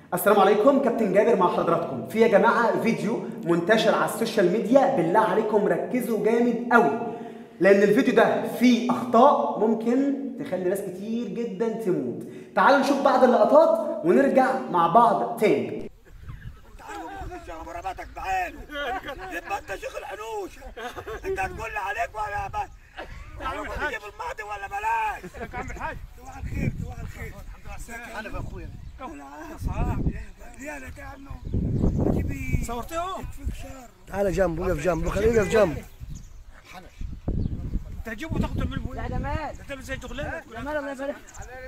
السلام عليكم كابتن جابر مع حضراتكم في يا جماعه فيديو منتشر على السوشيال ميديا بالله عليكم ركزوا جامد قوي لان الفيديو ده فيه اخطاء ممكن تخلي ناس كتير جدا تموت تعالوا نشوف بعض اللقطات ونرجع مع بعض تاني تعالوا نخش على مرابطك تعال يبقى انت شيخ الحنوش انت هتقول لي عليك ولا بس تعالوا نجيب الماضي ولا بلاش لك عم الحاج صباح الخير صباح الخير انا باخويا ريالك يا عمو جيبي صورتهم يكفيك شر تعال جنبه وقف جنبه خليه يقف جنبه تجيبه وتاخده من لا ده مال انت زي شغلانه ده مال الله يبارك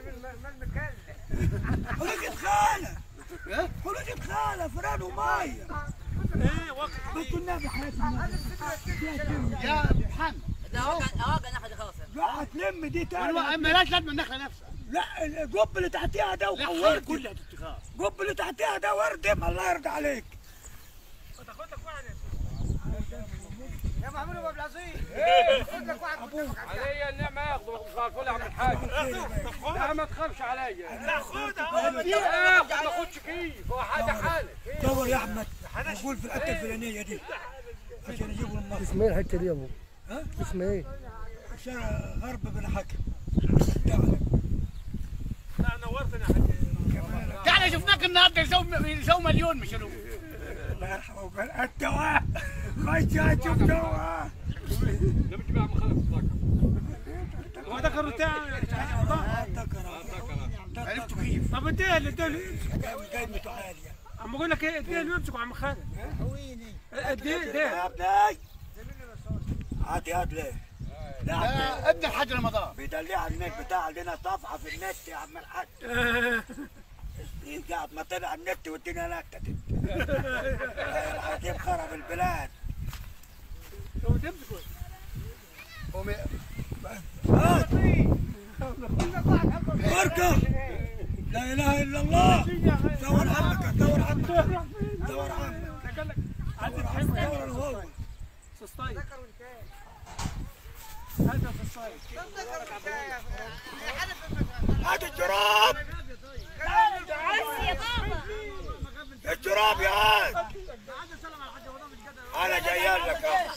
خلوجة خالة خلوجة خالة فران ومية ايه وقت ما كنا بحياة الناس يا محمد ده اهو اهو ناخد خلاص لا هتلم دي تاني مالهاش لازمه النخله نفسها لا الجب اللي تحتيها ده وورد كلها تتخاف الجب اللي تحتيها ده ورد الله يرضى عليك تاخد لك واحد يا محمود ابو العزيز خد لك واحد علي النعمة ياخذوا خافوا عم الحاج لا ما تخافش علي لا خدها ياخذ ما اخذش كيف هو حاجة حالك دور يا احمد نقول في الحته الفلانيه دي عشان يجيبوا المصر اسمه ايه الحته دي يا ابو؟ ها؟ اسمه ايه؟ شارع غرب بن حكم لا نورتنا يا حاج تعال شفناك النهارده يسوي يسوي مليون مش له الله يرحمه وقال الدواء خيجات الدواء لما تجيب عم خالد هو ده كروتان عرفتوا كيف؟ طب اديه اللي اديه قيمته عاليه عم بقول لك ايه اديه اللي يمسكوا عم خالد اديه اديه يا ابني هات هات ليه؟ لا عمي. ابن الحاج رمضان بيدلع النت بتاع عندنا صفحه في النت يا عم الحاج سنين قاعد ما طلع النت والدنيا نكتت الحكيم خرب البلاد لو تمسكوا هات بركه لا اله الا الله دور عمك دور عمك دور عمك قال لك عايز دور الحين عمك دور الهو سستايل هذا في الصيف هات الجراب الجراب يا هات انا جاي لك أهو.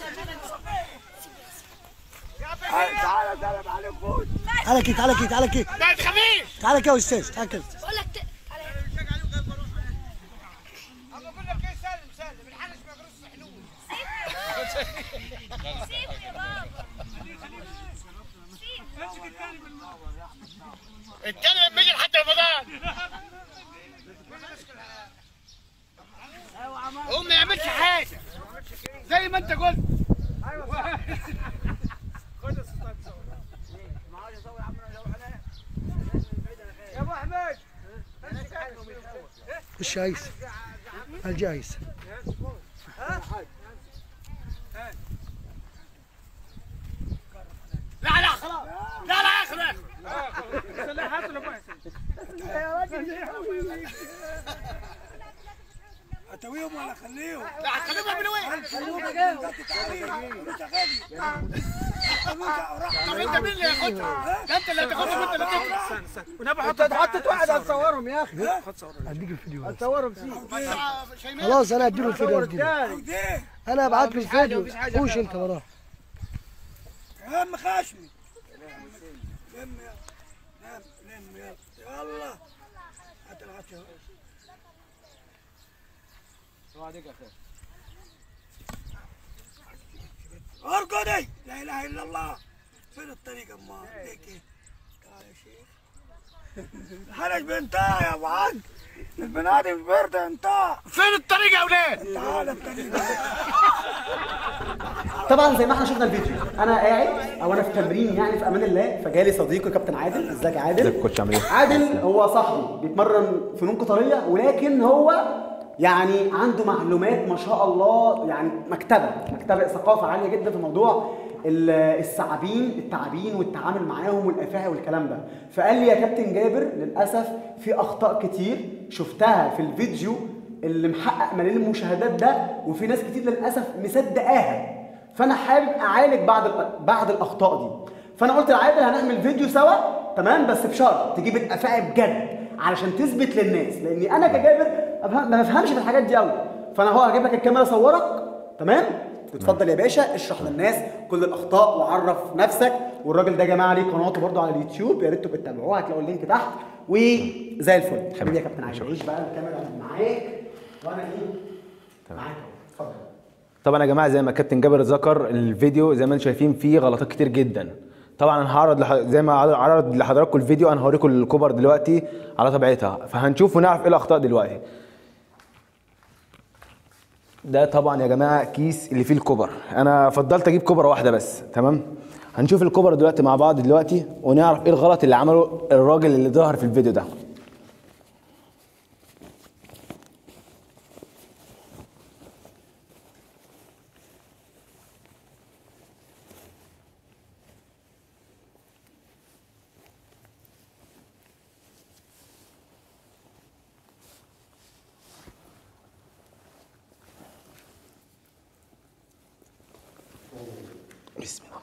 هاي، تعال سلام عليك خد تعال كي تعال كي تعال كي ما تخافيش تعال كي يا استاذ تعال كي بقول لك ت- التاني لما يجي لحد رمضان هو ما يعملش حاجه زي ما انت قلت خد السستايل يا ابو احمد وش عايز؟ الجايز لا لا خلاص لا لا اخذ سلاح هاتوا لابوي اتويهم ولا خليهم لا خليهم من وين؟ طب انت مين اللي ياخدها؟ ده انت اللي هتاخدها وانت اللي هتاخدها ونبي حط حطت واحد هتصورهم يا اخي اديك الفيديو هتصورهم فيه خلاص انا اديله الفيديو اديله وديه انا ابعت له الفيديو خش انت وراه يا عم خشمي لم يا لم لم يا يلا هات العشاء ارقدي لا اله الا الله فين الطريق اما ليك إيه؟ تعال يا شيخ الحرج بينتهى يا ابو عد البني ادم برد انتهى فين الطريق يا اولاد؟ تعال الطريق طبعا زي ما احنا شفنا الفيديو انا قاعد او انا في تمرين يعني في امان الله فجالي صديقي كابتن عادل ازيك يا عادل ازيك كوتش عامل ايه عادل هو صاحبي بيتمرن فنون قتاليه ولكن هو يعني عنده معلومات ما شاء الله يعني مكتبه مكتبه ثقافه عاليه جدا في موضوع ال- الثعابين التعابين والتعامل معاهم والافاعي والكلام ده فقال لي يا كابتن جابر للاسف في اخطاء كتير شفتها في الفيديو اللي محقق ملايين المشاهدات ده وفي ناس كتير للاسف مصدقاها فانا حابب اعالج بعض ال- بعض الاخطاء دي فانا قلت لعادل هنعمل فيديو سوا تمام بس بشرط تجيب الافاعي بجد علشان تثبت للناس لاني انا كجابر أفهم- ما بفهمش في الحاجات دي قوي فانا هو هجيب لك الكاميرا اصورك تمام اتفضل يا باشا اشرح للناس كل الاخطاء وعرف نفسك والراجل ده يا جماعه ليه قناته برضو على اليوتيوب يا ريت تبقوا تتابعوها هتلاقوا اللينك تحت وزي الفل حبيبي يا كابتن علي عيش بقى الكاميرا معاك وانا ايه معاك أهو. اتفضل طبعا يا جماعه زي ما كابتن جابر ذكر الفيديو زي ما انتم شايفين فيه غلطات كتير جدا طبعا انا هعرض لح... زي ما عرض لحضراتكم الفيديو انا هوريكم الكوبر دلوقتي على طبيعتها فهنشوف ونعرف ايه الاخطاء دلوقتي ده طبعا يا جماعه كيس اللي فيه الكوبر انا فضلت اجيب كوبر واحده بس تمام هنشوف الكوبر دلوقتي مع بعض دلوقتي ونعرف ايه الغلط اللي عمله الراجل اللي ظهر في الفيديو ده بسم الله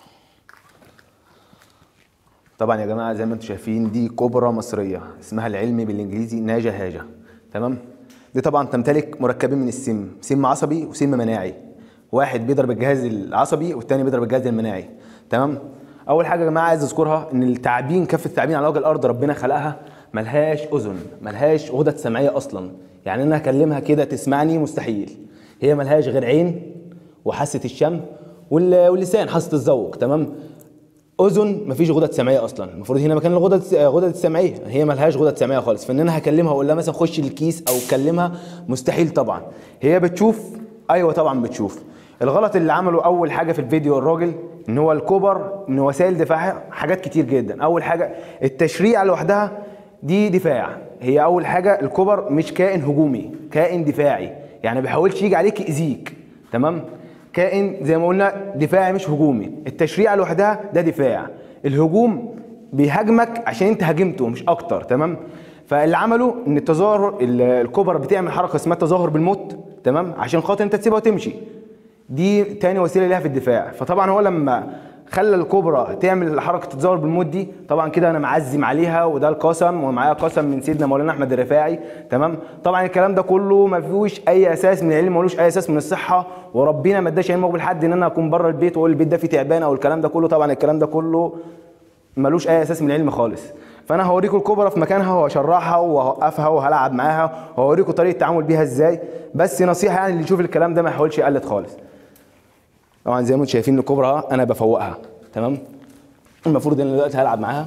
طبعا يا جماعه زي ما انتم شايفين دي كوبرا مصريه اسمها العلمي بالانجليزي ناجا هاجا تمام دي طبعا تمتلك مركبين من السم سم عصبي وسم مناعي واحد بيضرب الجهاز العصبي والتاني بيضرب الجهاز المناعي تمام اول حاجه يا جماعه عايز اذكرها ان التعابين كافه التعابين على وجه الارض ربنا خلقها ملهاش اذن ملهاش غدد سمعيه اصلا يعني انا اكلمها كده تسمعني مستحيل هي ملهاش غير عين وحاسه الشم وال- واللسان حاسه الذوق تمام اذن مفيش غدد سمعيه اصلا المفروض هنا مكان الغدد غدد السمعيه هي ملهاش غدد سمعيه خالص فان انا هكلمها واقول لها مثلا خش الكيس او كلمها مستحيل طبعا هي بتشوف ايوه طبعا بتشوف الغلط اللي عمله اول حاجه في الفيديو الراجل ان هو الكوبر ان وسائل دفاعها حاجات كتير جدا اول حاجه التشريع لوحدها دي دفاع هي اول حاجه الكوبر مش كائن هجومي كائن دفاعي يعني ما بيحاولش يجي عليك يأذيك تمام كائن زي ما قلنا دفاعي مش هجومي التشريع لوحدها ده دفاع الهجوم بيهاجمك عشان انت هاجمته مش اكتر تمام فاللي عمله ان التظاهر ال- الكوبر بتعمل حركه اسمها التظاهر بالموت تمام عشان خاطر انت تسيبها وتمشي دي تاني وسيله ليها في الدفاع فطبعا هو لما خلى الكوبرا تعمل حركه التظاهر بالموت دي طبعا كده انا معزم عليها وده القسم ومعايا قسم من سيدنا مولانا احمد الرفاعي تمام طبعا الكلام ده كله ما فيهوش اي اساس من العلم ملوش اي اساس من الصحه وربنا ما اداش علم مقبل حد ان انا اكون بره البيت واقول البيت ده فيه تعبان او الكلام ده كله طبعا الكلام ده كله ملوش اي اساس من العلم خالص فانا هوريكم الكوبرا في مكانها وهشرحها وهوقفها وهلعب معاها وهوريكم طريقه التعامل بيها ازاي بس نصيحه يعني اللي يشوف الكلام ده ما يحاولش يقلد خالص طبعا زي ما انتم شايفين الكوبرا انا بفوقها تمام المفروض ان أنا دلوقتي هلعب معاها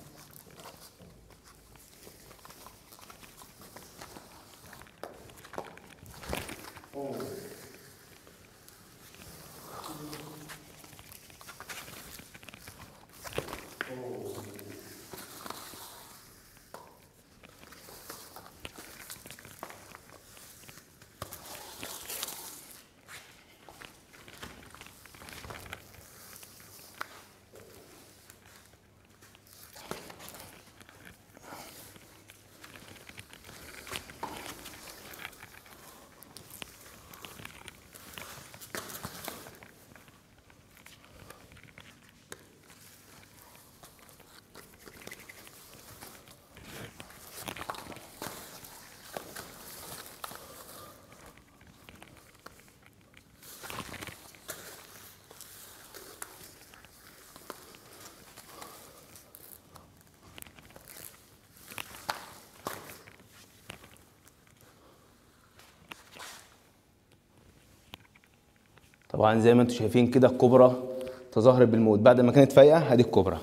طبعا زي ما انتم شايفين كده الكوبرا تظاهرت بالموت بعد ما كانت فايقه ادي الكوبرا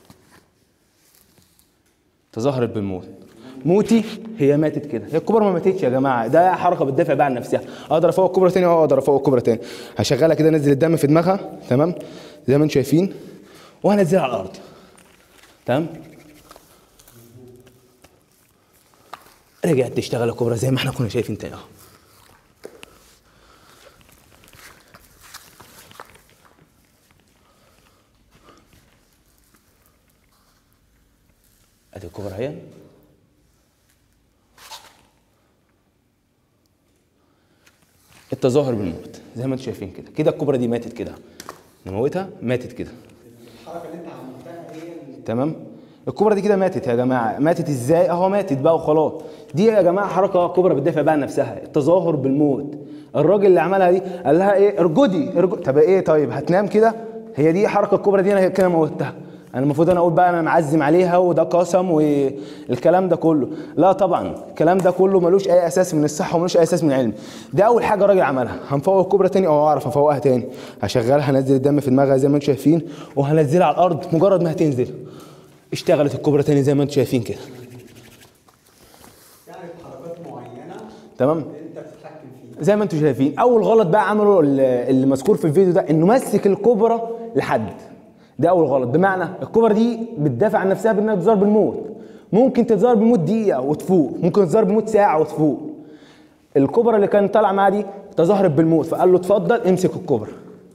تظاهرت بالموت موتي هي ماتت كده هي الكوبرا ما ماتتش يا جماعه ده حركه بتدافع بقى عن نفسها اقدر افوق الكوبرا تاني اه اقدر افوق الكوبرا تاني هشغلها كده انزل الدم في دماغها تمام زي ما انتم شايفين وهنزلها على الارض تمام رجعت تشتغل الكوبرا زي ما احنا كنا شايفين تاني اهو ادي الكوبرا اهي التظاهر بالموت زي ما انتم شايفين كده كده الكوبرا دي ماتت كده نموتها ماتت كده الحركه اللي انت عملتها هي اللي تمام الكوبرا دي كده ماتت يا جماعه ماتت ازاي اهو ماتت بقى وخلاص دي يا جماعه حركه كوبرا بتدافع بقى عن نفسها التظاهر بالموت الراجل اللي عملها دي قال لها ايه ارجدي ارجدي طب ايه طيب هتنام كده هي دي حركه الكوبرا دي انا كده موتها انا المفروض انا اقول بقى انا معزم عليها وده قسم والكلام ده كله لا طبعا الكلام ده كله ملوش اي اساس من الصحه وملوش اي اساس من العلم ده اول حاجه الراجل عملها هنفوق الكوبرا تاني او اعرف افوقها تاني هشغلها هنزل الدم في دماغها زي ما انتم شايفين وهنزلها على الارض مجرد ما هتنزل اشتغلت الكوبرا تاني زي ما انتم شايفين كده يعني بحركات معينه تمام انت بتتحكم فيها زي ما انتم شايفين اول غلط بقى عمله ال- اللي مذكور في الفيديو ده انه مسك الكوبرا لحد ده اول غلط بمعنى الكوبرا دي بتدافع عن نفسها بانها تظهر بالموت ممكن تظهر بالموت دقيقه وتفوق ممكن تظهر بالموت ساعه وتفوق الكوبرا اللي كان طالع معاه دي تظاهرت بالموت فقال له اتفضل امسك الكوبرا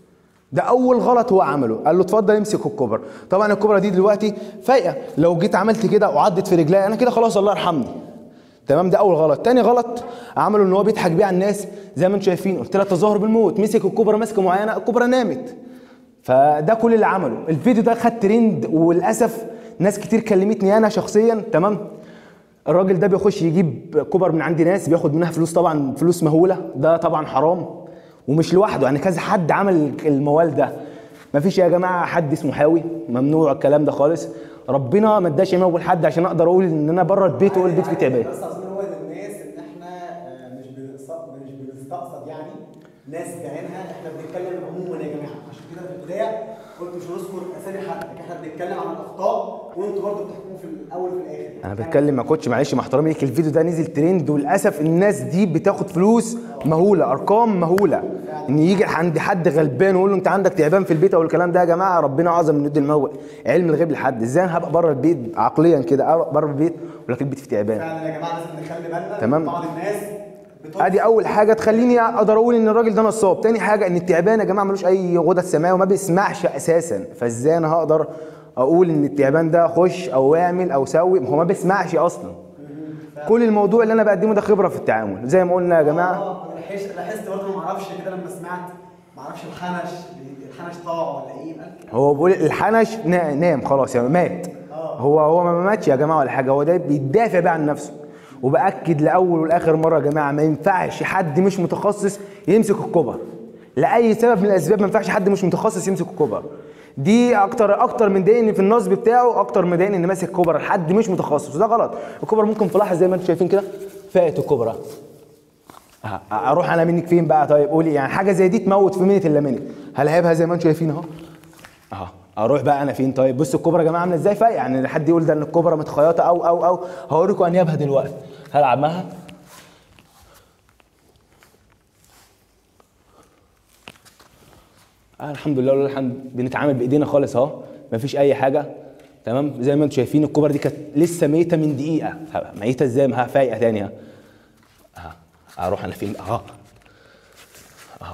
ده اول غلط هو عمله قال له اتفضل امسك الكوبرا طبعا الكوبرا دي دلوقتي فايقه لو جيت عملت كده وعدت في رجلي انا كده خلاص الله يرحمني تمام ده اول غلط تاني غلط عمله ان هو بيضحك بيه على الناس زي ما انتم شايفين قلت لها تظاهر بالموت مسك الكوبرا ماسكه معينه الكوبرا نامت فده كل اللي عمله الفيديو ده خد ترند وللاسف ناس كتير كلمتني انا شخصيا تمام الراجل ده بيخش يجيب كوبر من عند ناس بياخد منها فلوس طبعا فلوس مهوله ده طبعا حرام ومش لوحده يعني كذا حد عمل الموال ده مفيش يا جماعه حد اسمه حاوي ممنوع الكلام ده خالص ربنا ما اداش يمول حد عشان اقدر اقول ان انا بره البيت واقول البيت فيه تعبان بس عايزين نقول للناس ان احنا آه، مش بنقصد مش بنستقصد يعني ناس بعينها احنا بنتكلم عموما يا جماعه عشان كده في البدايه قلت مش هنذكر اسامي حد لكن احنا بنتكلم عن الاخطاء وانتوا برضه بتحكموا في الاول وفي الاخر انا بتكلم مع كوتش معلش مع احترامي ليك الفيديو ده نزل ترند وللاسف الناس دي بتاخد فلوس مهوله ارقام مهوله ان يجي عند حد غلبان ويقول له انت عندك تعبان في البيت او الكلام ده يا جماعه ربنا اعظم من يدي الموت علم الغيب لحد ازاي انا هبقى بره البيت عقليا كده أبقى بره البيت ولكن البيت فيه تعبان فعلا يا جماعه لازم نخلي بالنا تمام. بعض الناس بتقول ادي اول حاجه تخليني اقدر اقول ان الراجل ده نصاب تاني حاجه ان التعبان يا جماعه ملوش اي غدد سماوي وما بيسمعش اساسا فازاي انا هقدر اقول ان التعبان ده خش او اعمل او سوي هو ما بيسمعش اصلا كل الموضوع اللي انا بقدمه ده خبره في التعامل زي ما قلنا يا جماعه اه انا لاحظت لاحظت برضه ما اعرفش كده لما سمعت ما اعرفش الحنش الحنش طاع ولا ايه قال هو بيقول الحنش نا- نام خلاص يعني مات هو هو ما ماتش يا جماعه ولا حاجه هو ده بيدافع بقى عن نفسه وباكد لاول والاخر مره يا جماعه ما ينفعش حد مش متخصص يمسك الكبر لاي سبب من الاسباب ما ينفعش حد مش متخصص يمسك الكبر دي اكتر اكتر من ضايقني في النصب بتاعه اكتر من ضايقني ان ماسك كبر حد مش متخصص وده غلط الكبر ممكن في لحظه زي ما انتم شايفين كده فاقت الكبرى اه، اروح انا منك فين بقى طيب قولي يعني حاجه زي دي تموت في منت الا منت هلعبها زي ما انتم شايفين اهو اهو اروح بقى انا فين طيب بصوا الكوبرا يا جماعه عامله ازاي فايق يعني حد يقول ده ان الكوبرا متخيطه او او او هوريكم انيابها دلوقتي هلعب معاها آه الحمد لله ولله الحمد بنتعامل بايدينا خالص اهو مفيش اي حاجه تمام زي ما انتم شايفين الكوبرا دي كانت لسه ميته من دقيقه ميته ازاي ما هي فايقه تاني اهو اهو اروح انا فين اهو اهو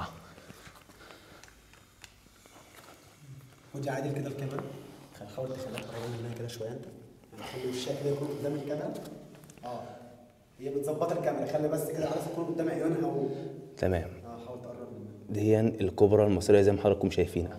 خد عادل كده الكاميرا خل- حاول تخليها قريبه منها كده شويه انت يعني خلي وشها كده يكون قدام الكاميرا اه هي بتظبط الكاميرا خلي بس كده عارف تكون قدام عيونها و تمام اه حاول تقرب منها دي الكبرى المصريه زي ما حضراتكم شايفينها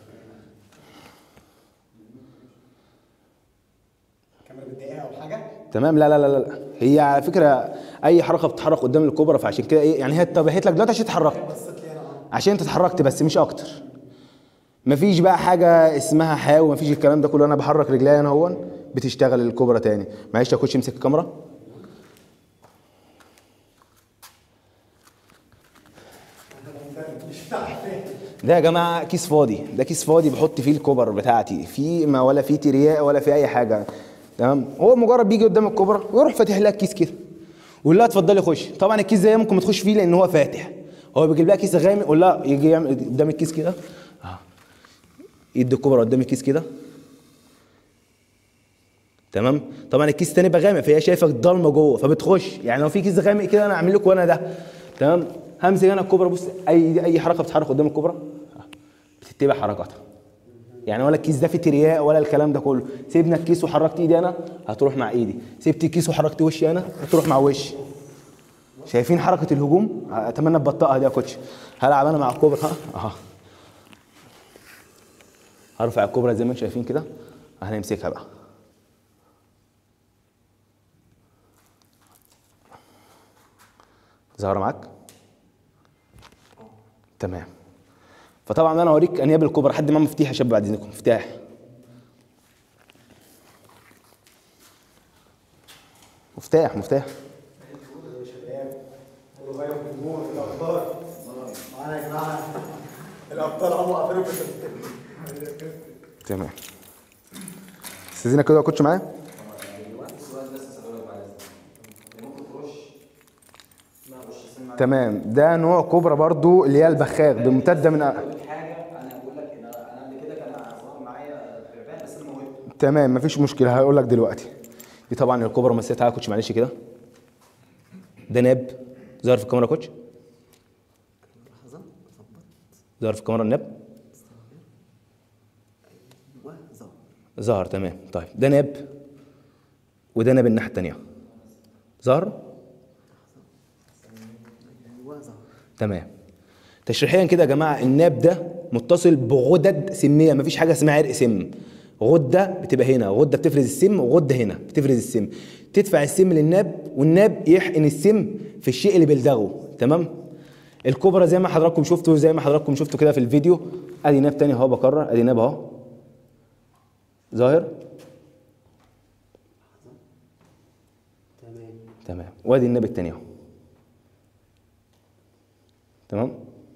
الكاميرا بتضايقها او حاجه تمام لا لا لا لا هي على فكره اي حركه بتتحرك قدام الكبرى فعشان كده ايه يعني هي طبحت لك دلوقتي عشان اتحركت بصت لي انا اه عشان انت اتحركت بس مش اكتر مفيش بقى حاجه اسمها حاوي مفيش الكلام ده كله انا بحرك رجلي انا هون بتشتغل الكبرى تاني معلش يا كوتش امسك الكاميرا ده يا جماعه كيس فاضي ده كيس فاضي بحط فيه الكبر بتاعتي في ما ولا في ترياق ولا في اي حاجه تمام هو مجرد بيجي قدام الكبرى ويروح فاتح لها الكيس كده ويقول لها اتفضلي خش طبعا الكيس ده ممكن ما تخش فيه لان هو فاتح هو بيجيب لها كيس غامق يقول لها يجي يعمل قدام الكيس كده اه يدي الكبرى قدام الكيس كده تمام طبعا الكيس التاني يبقى غامق فهي شايفه الضلمه جوه فبتخش يعني لو في كيس غامق كده انا اعمل لكم انا ده تمام همسك انا الكبرى بص اي اي حركه بتتحرك قدام الكبرى آه، بتتبع حركاتها يعني ولا الكيس ده فيه ترياق ولا الكلام ده كله سيبنا الكيس وحركت ايدي انا هتروح مع ايدي سبت الكيس وحركت وشي انا هتروح مع وشي شايفين حركه الهجوم اتمنى تبطئها دي يا كوتش هلعب انا مع الكوبرا ها اها هرفع الكوبرا زي ما انتم شايفين كده هنمسكها بقى ظاهره معاك تمام فطبعا انا اوريك انياب الكبرى حد معاه مفتاح يا شباب بعد اذنكم مفتاح مفتاح مفتاح معانا يا جماعه الابطال هم قافلين تمام استاذنا كده يا كوتش معايا تمام ده نوع كوبرا برضو اللي هي البخاخ بممتده من حاجه انا بقول لك ان انا أنا قبل كده كان صار معايا تعبان بس انا موت تمام مفيش مشكله هقول لك دلوقتي دي طبعا الكوبرا مسيت تعالى يا كوتش معلش كده ده ناب ظهر في الكاميرا يا كوتش ظهر في الكاميرا الناب ظهر تمام طيب ده ناب وده ناب الناحيه الثانيه ظهر تمام تشريحيا كده يا جماعه الناب ده متصل بغدد سميه مفيش حاجه اسمها عرق سم غده بتبقى هنا غده بتفرز السم وغده هنا بتفرز السم تدفع السم للناب والناب يحقن السم في الشيء اللي بيلدغه تمام الكوبرا زي ما حضراتكم شفتوا زي ما حضراتكم شفتوا كده في الفيديو ادي ناب تاني اهو بكرر ادي ناب اهو ظاهر تمام تمام وادي الناب التاني اهو تمام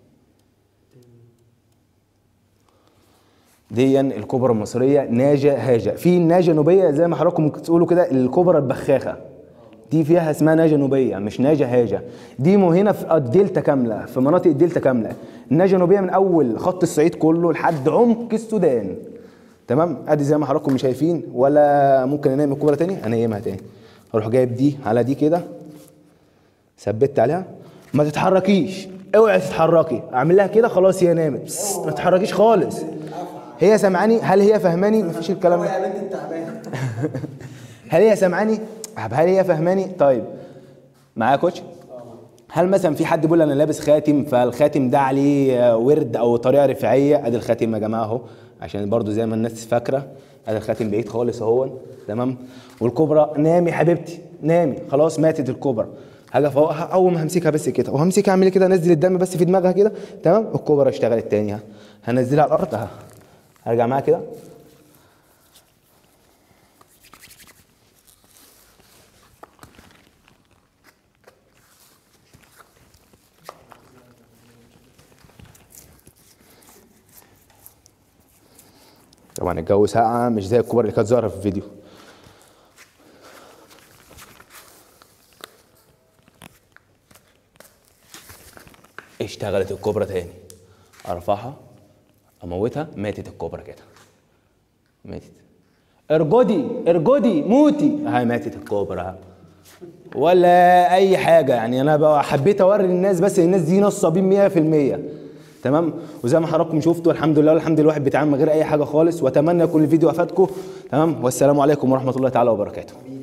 دي الكبرى المصريه ناجه هاجه في ناجه نوبيه زي ما حضراتكم ممكن تقولوا كده الكبرى البخاخه دي فيها اسمها ناجه نوبيه مش ناجه هاجه دي مو هنا في الدلتا كامله في مناطق الدلتا كامله الناجه النوبيه من اول خط الصعيد كله لحد عمق السودان تمام ادي زي ما حضراتكم شايفين ولا ممكن انام الكبرى تاني انيمها تاني اروح جايب دي على دي كده ثبت عليها ما تتحركيش اوعي تتحركي اعمل لها كده خلاص هي نامت بس ما تتحركيش خالص هي سامعاني هل هي فهماني مفيش الكلام ده يا بنت التعبان هل هي سامعاني طب هل هي فهماني طيب معايا يا كوتش هل مثلا في حد بيقول انا لابس خاتم فالخاتم ده عليه آه، ورد او طريقه رفاعيه ادي الخاتم يا جماعه اهو عشان برضو زي ما الناس فاكره ادي الخاتم بعيد خالص اهو تمام والكبرى نامي حبيبتي نامي خلاص ماتت الكبرى حاجه فوقها اول ما همسكها بس كده وهمسكها اعمل كده انزل الدم بس في دماغها كده تمام الكبرى اشتغلت تاني ها هنزلها على الارض اهي هرجع معاها كده طبعا الجو ساقعة مش زي الكبر اللي كانت ظاهرة في الفيديو اشتغلت الكوبرا تاني ارفعها اموتها ماتت الكوبرا كده ماتت ارجدي ارجدي موتي هاي ماتت الكوبرا ولا اي حاجه يعني انا بقى حبيت اوري الناس بس الناس دي نصابين 100% تمام وزي ما حضراتكم شفتوا الحمد لله الحمد لله الواحد بيتعامل من غير اي حاجه خالص واتمنى يكون الفيديو افادكم تمام والسلام عليكم ورحمه الله تعالى وبركاته